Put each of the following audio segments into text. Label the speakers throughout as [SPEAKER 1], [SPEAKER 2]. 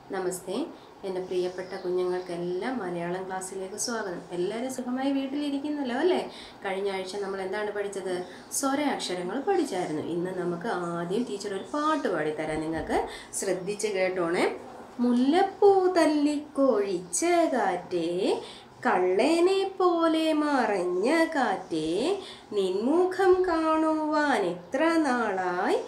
[SPEAKER 1] നമസ്തേ എൻ്റെ പ്രിയപ്പെട്ട കുഞ്ഞുങ്ങൾക്കെല്ലാം മലയാളം ക്ലാസ്സിലേക്ക് സ്വാഗതം എല്ലാവരും സുഖമായി വീട്ടിലിരിക്കുന്നല്ലോ അല്ലേ കഴിഞ്ഞ ആഴ്ച നമ്മൾ എന്താണ് പഠിച്ചത് സ്വര അക്ഷരങ്ങൾ പഠിച്ചായിരുന്നു ഇന്ന് നമുക്ക് ആദ്യം ടീച്ചർ ഒരു പാട്ട് പാടിത്തരാം നിങ്ങൾക്ക് ശ്രദ്ധിച്ച് കേട്ടോണേ മുല്ലപ്പൂ തല്ലിക്കൊഴിച്ച കാറ്റേ കള്ളനെ പോലെ മറഞ്ഞ കാറ്റേ നിൻമുഖം കാണുവാൻ എത്ര നാളായി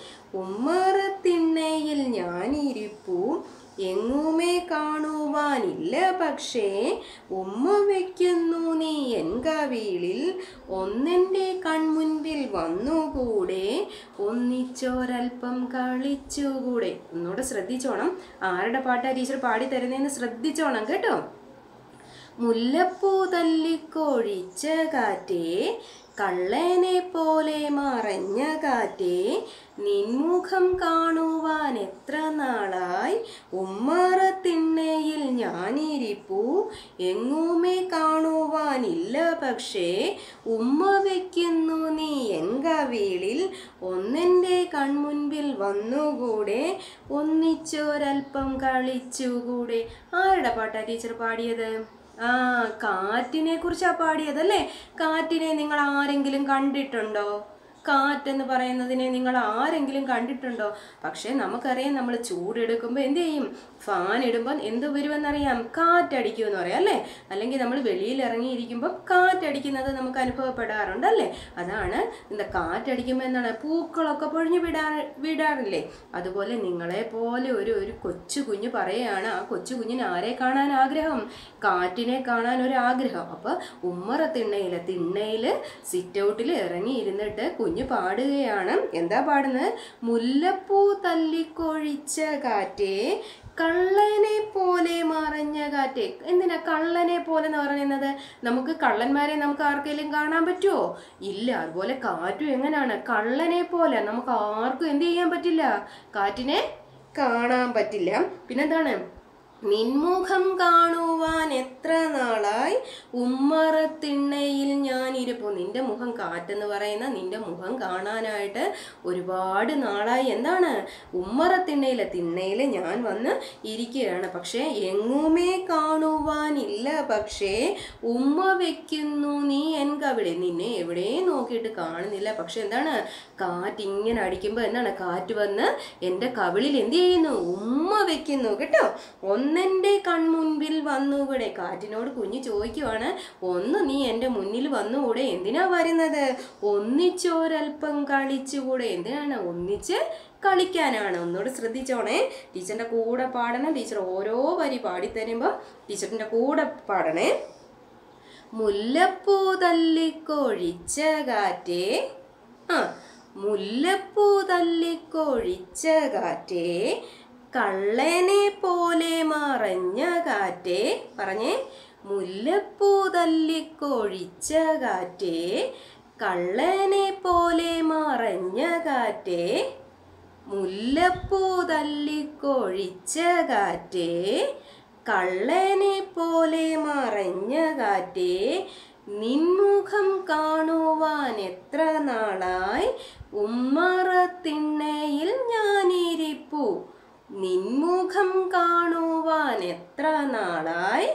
[SPEAKER 1] ഉമ്മറത്തിണ്ണയിൽ ഞാനിരിപ്പൂ എങ്ങുമേ കാണുവാനില്ല പക്ഷേ ഉമ്മ വയ്ക്കുന്നു നീ എൻ കവിളിൽ ഒന്നെൻ്റെ കൺമുൻപിൽ വന്നുകൂടെ ഒന്നിച്ചോരൽപ്പം കളിച്ചുകൂടെ ഒന്നുകൂടെ ശ്രദ്ധിച്ചോണം ആരുടെ പാട്ടാ ടീച്ചർ പാടി തരുന്നതെന്ന് ശ്രദ്ധിച്ചോണം കേട്ടോ മുല്ലപ്പൂ തല്ലിക്കൊഴിച്ച കാറ്റേ കള്ളനെ പോലെ മറഞ്ഞ കാറ്റേ നിൻമുഖം കാണുവാൻ എത്ര നാളായി ഉമ്മറത്തിണ്ണയിൽ ഞാനിരിപ്പൂ എങ്ങുമേ കാണുവാനില്ല പക്ഷേ ഉമ്മ വയ്ക്കുന്നു നീ എൻ കവിളിൽ ഒന്നെൻ്റെ കൺമുൻപിൽ വന്നുകൂടെ ഒന്നിച്ചൊരൽപ്പം കളിച്ചുകൂടെ ആരുടെ പാട്ടാ ടീച്ചർ പാടിയത് ആ കാറ്റിനെ കുറിച്ചാ പാടിയതല്ലേ കാറ്റിനെ നിങ്ങൾ ആരെങ്കിലും കണ്ടിട്ടുണ്ടോ കാറ്റെന്ന് പറയുന്നതിനെ നിങ്ങൾ ആരെങ്കിലും കണ്ടിട്ടുണ്ടോ പക്ഷേ നമുക്കറിയാം നമ്മൾ ചൂടെടുക്കുമ്പോൾ എന്ത് ചെയ്യും ഫാൻ ഇടുമ്പോൾ എന്ത് വരുമെന്നറിയാം കാറ്റടിക്കുമെന്ന് പറയാം അല്ലേ അല്ലെങ്കിൽ നമ്മൾ വെളിയിൽ ഇറങ്ങിയിരിക്കുമ്പോൾ കാറ്റടിക്കുന്നത് നമുക്ക് അനുഭവപ്പെടാറുണ്ട് അല്ലേ അതാണ് എന്താ കാറ്റടിക്കുമ്പോൾ എന്താണ് പൂക്കളൊക്കെ പൊഴിഞ്ഞു വിടാ വിടാറില്ലേ അതുപോലെ നിങ്ങളെ പോലെ ഒരു ഒരു കൊച്ചു കുഞ്ഞ് പറയുകയാണ് ആ കൊച്ചു കുഞ്ഞിന് ആരെ കാണാൻ ആഗ്രഹം കാറ്റിനെ കാണാൻ ഒരു ആഗ്രഹം അപ്പോൾ ഉമ്മറ തിണ്ണയിൽ തിണ്ണയിൽ സിറ്റ് ഔട്ടിൽ ഇറങ്ങി ഇരുന്നിട്ട് കുഞ്ഞ് പാടുകയാണ് എന്താ പാടുന്നത് മുല്ലപ്പൂ തല്ലിക്കൊഴിച്ച കാറ്റേ കള്ളനെ പോലെ മറഞ്ഞ കാറ്റ് എന്തിനാ കള്ളനെ പോലെ എന്ന് പറയുന്നത് നമുക്ക് കള്ളന്മാരെ നമുക്ക് ആർക്കെങ്കിലും കാണാൻ പറ്റുമോ ഇല്ല അതുപോലെ കാറ്റും എങ്ങനെയാണ് കള്ളനെ പോലെ നമുക്ക് ആർക്കും എന്ത് ചെയ്യാൻ പറ്റില്ല കാറ്റിനെ കാണാൻ പറ്റില്ല പിന്നെന്താണ് നിൻമുഖം കാണുവാൻ എത്ര നാളായി ഉമ്മറത്തിണ്ണയിൽ ഞാൻ ഇരിപ്പു നിന്റെ മുഖം കാറ്റെന്ന് പറയുന്ന നിന്റെ മുഖം കാണാനായിട്ട് ഒരുപാട് നാളായി എന്താണ് ഉമ്മറത്തിണ്ണയിലെ തിണ്ണയിൽ ഞാൻ വന്ന് ഇരിക്കുകയാണ് പക്ഷേ എങ്ങുമേ കാണുവാനില്ല പക്ഷേ ഉമ്മ വെക്കുന്നു നീ എൻ കവിടെ നിന്നെ എവിടെയും നോക്കിയിട്ട് കാണുന്നില്ല പക്ഷെ എന്താണ് കാറ്റ് ഇങ്ങനെ അടിക്കുമ്പോൾ എന്താണ് കാറ്റ് വന്ന് എൻ്റെ കവിളിൽ എന്ത് ചെയ്യുന്നു ഉമ്മ വെക്കുന്നു കേട്ടോ ഒന്നെൻ്റെ കൺമുൻപിൽ വന്നുകൂടെ കാറ്റിനോട് കുഞ്ഞ് ചോദിക്കുവാണ് ഒന്ന് നീ എൻ്റെ മുന്നിൽ വന്നുകൂടെ എന്തിനാ വരുന്നത് ഒന്നിച്ചോരൽപ്പം കളിച്ചുകൂടെ എന്തിനാണ് ഒന്നിച്ച് കളിക്കാനാണ് ഒന്നുകൂടെ ശ്രദ്ധിച്ചോണേ ടീച്ചറിൻ്റെ കൂടെ പാടണം ടീച്ചർ ഓരോ വരി പാടിത്തരുമ്പോൾ ടീച്ചറിൻ്റെ കൂടെ പാടണേ മുല്ലപ്പൂ തല്ലിക്കൊഴിച്ച കാറ്റേ ആ മുല്ലപ്പൂ തല്ലിക്കൊഴിച്ച കാറ്റേ കള്ളനെ പോലെ മറഞ്ഞ കാറ്റേ പറഞ്ഞേ മുല്ലപ്പൂ തല്ലിക്കൊഴിച്ച കാറ്റേ കള്ളനെ പോലെ മറഞ്ഞ കാറ്റേ മുല്ലപ്പൂ തല്ലിക്കൊഴിച്ച കാറ്റേ കള്ളനെ പോലെ മറഞ്ഞ കാറ്റേ നിൻമുഖം കാണുവാൻ എത്ര നാളായി ഉമ്മറത്തിണ്ണയിൽ ഞാനിരിപ്പു നിൻമുഖം കാണുവാൻ എത്ര നാളായി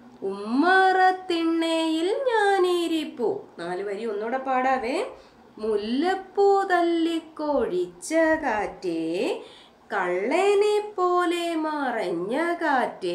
[SPEAKER 1] ഉമ്മറത്തിണ്ണയിൽ ഞാനിരിപ്പു നാല് വരി ഒന്നുകൂടെ പാടാവേ മുല്ലപ്പൂ തല്ലിക്കൊഴിച്ച കാറ്റേ കള്ളനെ പോലെ മറഞ്ഞ കാറ്റേ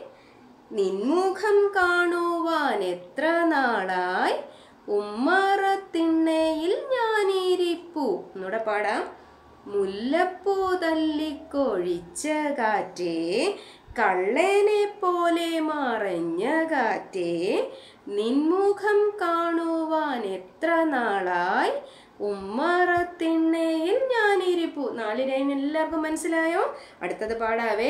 [SPEAKER 1] നിൻമുഖം കാണുവാൻ എത്ര നാളായി ഉമ്മറത്തിണ്ണയിൽ ഞാനിരിപ്പു ഒന്നുകൂടെ പാടാം മുല്ലപ്പൂ തല്ലിക്കൊഴിച്ച കാറ്റേ കള്ളനെ പോലെ മറഞ്ഞ കാറ്റേ നിൻമുഖം കാണുവാൻ എത്ര നാളായി ഉമ്മറത്തിണ്ണയിൽ ഞാനിരിപ്പു നാല് ലൈൻ എല്ലാവർക്കും മനസ്സിലായോ അടുത്തത് പാടാവേ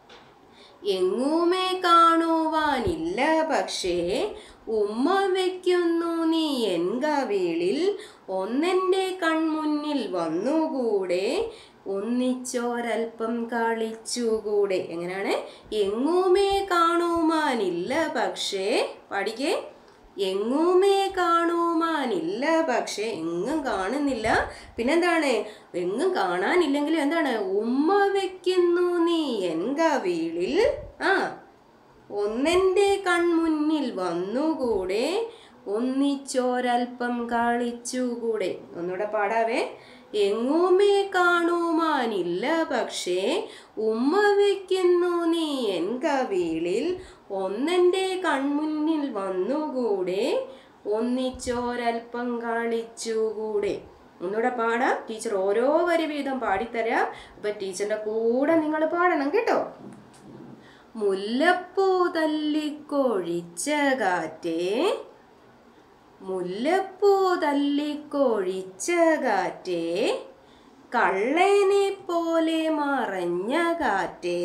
[SPEAKER 1] എങ്ങുമേ കാണുവാനില്ല പക്ഷേ ഉമ്മ വയ്ക്കുന്നു നീ എൻ കവിളിൽ ഒന്നെൻ്റെ കൺമുന്നിൽ വന്നുകൂടെ ഒന്നിച്ചോരൽപ്പം കളിച്ചുകൂടെ എങ്ങനെയാണ് എങ്ങുമേ കാണുവാനില്ല പക്ഷേ പഠിക്കേ എങ്ങുമേ കാണുവാനില്ല പക്ഷെ എങ്ങും കാണുന്നില്ല പിന്നെന്താണ് എങ്ങും കാണാനില്ലെങ്കിലും എന്താണ് ഉമ്മ വെക്കുന്നു നീ എൻ കവിളിൽ ആ ഒന്നെൻ്റെ കൺമുന്നിൽ വന്നുകൂടെ ഒന്നിച്ചോരൽപ്പം കളിച്ചുകൂടെ ഒന്നുകൂടെ പാടാവേ എങ്ങുമേ കാണുവാനില്ല പക്ഷേ ഉമ്മ വെക്കുന്നു നീ എൻ കവിളിൽ ഒന്നെൻ്റെ കൺമുന്നിൽ വന്നുകൂടെ ഒന്നിച്ചോരൽപ്പം കളിച്ചുകൂടെ ഒന്നുകൂടെ പാടാം ടീച്ചർ ഓരോ വരി വീതം പാടിത്തരാം അപ്പം ടീച്ചറിൻ്റെ കൂടെ നിങ്ങൾ പാടണം കേട്ടോ മുല്ലപ്പൂ തല്ലിക്കൊഴിച്ച കാറ്റേ മുല്ലപ്പൂ തല്ലിക്കൊഴിച്ച കാറ്റേ കള്ളനെ പോലെ മറഞ്ഞ കാറ്റേ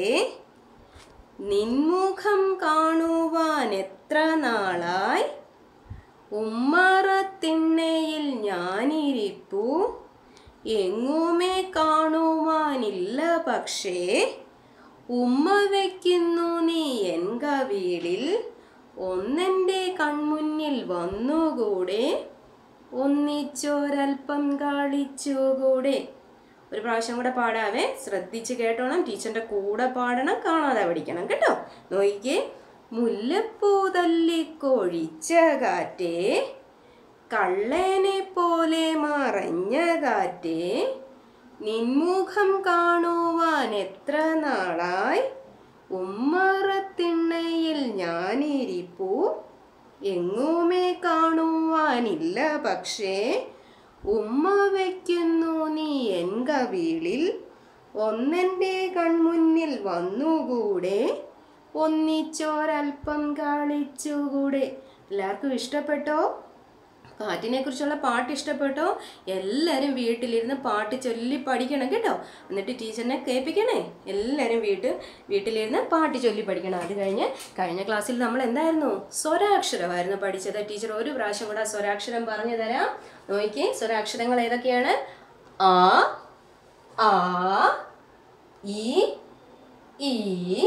[SPEAKER 1] നിൻമുഖം കാണുവാൻ എത്ര നാളായി ഉമ്മറത്തിണ്ണയിൽ ഞാനിരിപ്പു എങ്ങുമേ കാണുവാനില്ല പക്ഷേ ഉമ്മ വയ്ക്കുന്നു നീ എൻ കവിളിൽ ഒന്നെൻ്റെ കൺമുന്നിൽ വന്നുകൂടെ ഒന്നിച്ചൊരൽപ്പം കളിച്ചുകൂടെ ഒരു പ്രാവശ്യം കൂടെ പാടാവേ ശ്രദ്ധിച്ച് കേട്ടോണം ടീച്ചറിൻ്റെ കൂടെ പാടണം കാണാതെ പഠിക്കണം കേട്ടോ നോക്കിക്കേ മുല്ലപ്പൂ തല്ലിക്കൊഴിച്ച കാറ്റേ കള്ളനെ പോലെ മറഞ്ഞ കാറ്റേ നിൻമുഖം കാണുവാൻ എത്ര നാളായി ഉമ്മറത്തിണ്ണയിൽ ഞാനിരിപ്പു എങ്ങുമേ കാണുവാനില്ല പക്ഷേ ഉമ്മ വയ്ക്കുന്നു നീ എൻ കവിളിൽ ഒന്നെൻ്റെ കൺമുന്നിൽ വന്നുകൂടെ ഒന്നിച്ചോരൽപ്പം കളിച്ചുകൂടെ എല്ലാവർക്കും ഇഷ്ടപ്പെട്ടോ കാറ്റിനെ കുറിച്ചുള്ള പാട്ട് ഇഷ്ടപ്പെട്ടോ എല്ലാവരും വീട്ടിലിരുന്ന് പാട്ട് ചൊല്ലി പഠിക്കണം കേട്ടോ എന്നിട്ട് ടീച്ചറിനെ കേൾപ്പിക്കണേ എല്ലാവരും വീട്ട് വീട്ടിലിരുന്ന് പാട്ട് ചൊല്ലി പഠിക്കണം അത് കഴിഞ്ഞ് കഴിഞ്ഞ ക്ലാസ്സിൽ നമ്മൾ എന്തായിരുന്നു സ്വരാക്ഷരമായിരുന്നു പഠിച്ചത് ടീച്ചർ ഒരു പ്രാവശ്യം കൂടെ സ്വരാക്ഷരം പറഞ്ഞു തരാം നോക്കിയേ സ്വരാക്ഷരങ്ങൾ ഏതൊക്കെയാണ് ആ ആ ഇ ഈ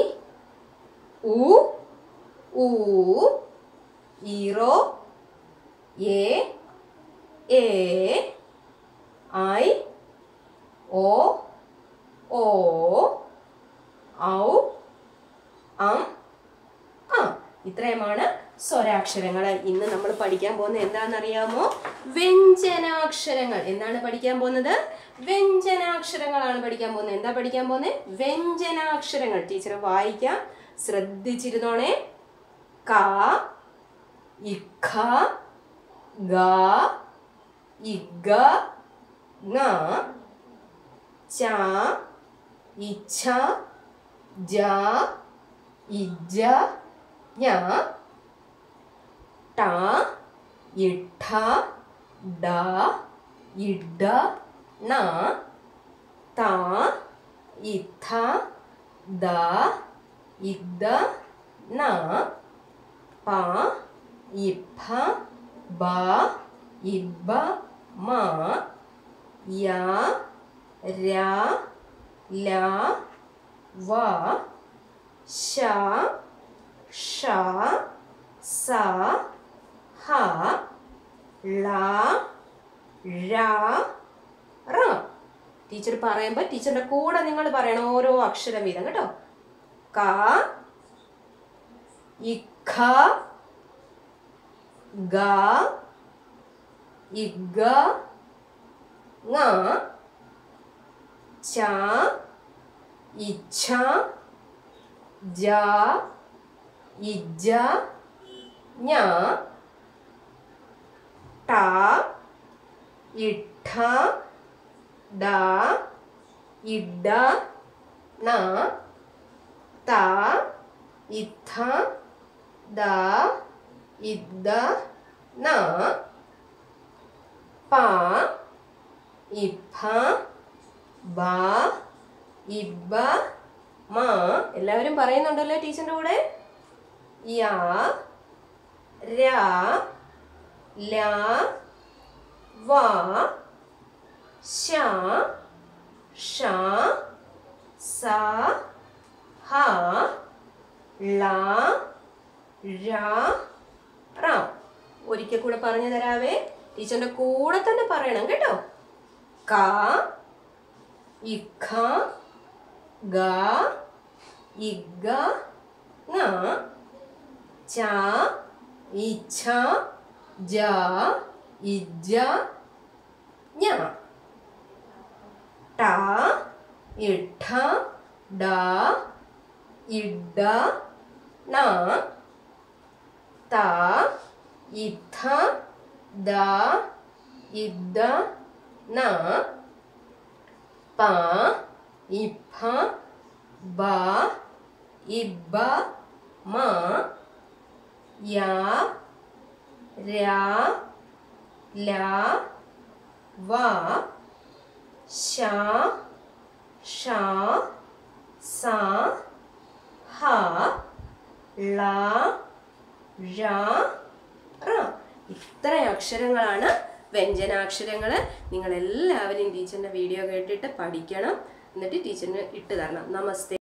[SPEAKER 1] ഉ ഊ ഈറോ എ എ ഐ ഒ ഓ ഔ അം ആ ഇത്രയുമാണ് സ്വരാക്ഷരങ്ങൾ ഇന്ന് നമ്മൾ പഠിക്കാൻ പോകുന്നത് എന്താണെന്നറിയാമോ വ്യഞ്ജനാക്ഷരങ്ങൾ എന്താണ് പഠിക്കാൻ പോകുന്നത് വ്യഞ്ജനാക്ഷരങ്ങളാണ് പഠിക്കാൻ പോകുന്നത് എന്താ പഠിക്കാൻ പോകുന്നത് വ്യഞ്ജനാക്ഷരങ്ങൾ ടീച്ചർ വായിക്കാം ശ്രദ്ധിച്ചിരുന്നോണേ ക ഇഖ ഗ ഇഗ ങ ച ഇച്ഛ ജ ഇജ ഞ ട ഇഠ ഡ ഇഡ ണ ത ഇഥ ദ ഇദ ന പ ഇഫ ബ ഇബ മ യ ര ല വ ശ ഷ സ ഹ ള ഴ റ ടീച്ചർ പറയുമ്പോൾ ടീച്ചറിന്റെ കൂടെ നിങ്ങൾ പറയണം ഓരോ അക്ഷരം വീതം കേട്ടോ ക ഇഖ ഗ ഇഗ ങ ച ഇച്ഛ ജ ഇജ ഞ ട ഇഠ ഡ ഇഡ ണ ത ഇഥ ദ ഇദ ന പ ഇഫ ബ ഇബ മ എല്ലാവരും പറയുന്നുണ്ടല്ലോ ടീച്ചറിൻ്റെ കൂടെ യ ര ല വ ശ ഷ സ ഹ ള ര റ ഒരിക്കൽ കൂടെ പറഞ്ഞു തരാവേ ടീച്ചറിന്റെ കൂടെ തന്നെ പറയണം കേട്ടോ ക ഇഖ ഗ ഇഗ ങ ച ഇച്ഛ ജ ഇജ ഞ ട ഇഠ ഡ ഇഡ ണ ത ഇഥ ദ ഇദ ന പ ഇഫ ബ ഇബ മ യ ര ല വ ശ ഷ സ ഹ ള ഴ റ ഇത്ര അക്ഷരങ്ങളാണ് വ്യഞ്ജനാക്ഷരങ്ങൾ നിങ്ങൾ എല്ലാവരും ടീച്ചറിൻ്റെ വീഡിയോ കേട്ടിട്ട് പഠിക്കണം എന്നിട്ട് ടീച്ചറിന് ഇട്ട് തരണം നമസ്തേ